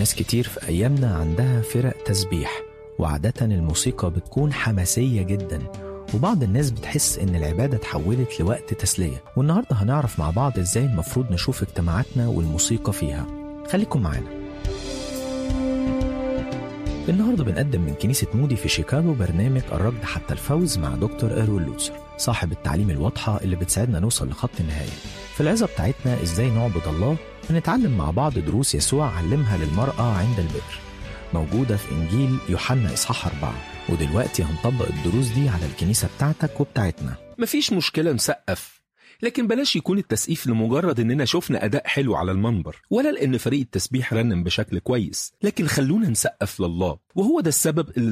ناس كتير في أيامنا عندها فرق تسبيح وعادة الموسيقى بتكون حماسية جدا وبعض الناس بتحس إن العبادة اتحولت لوقت تسلية والنهاردة هنعرف مع بعض إزاي المفروض نشوف اجتماعاتنا والموسيقى فيها خليكم معانا النهارده بنقدم من كنيسة مودي في شيكاغو برنامج الركض حتى الفوز مع دكتور إيروين لوثر صاحب التعليم الواضحة اللي بتساعدنا نوصل لخط النهاية في العظة بتاعتنا إزاي نعبد الله ونتعلم مع بعض دروس يسوع علمها للمرأة عند البئر موجودة في إنجيل يوحنا إصحاح أربعة ودلوقتي هنطبق الدروس دي على الكنيسة بتاعتك وبتاعتنا مفيش مشكلة نسقف لكن بلاش يكون التسقيف لمجرد اننا شفنا اداء حلو على المنبر ولا لان فريق التسبيح رنم بشكل كويس لكن خلونا نسقف لله وهو ده السبب اللي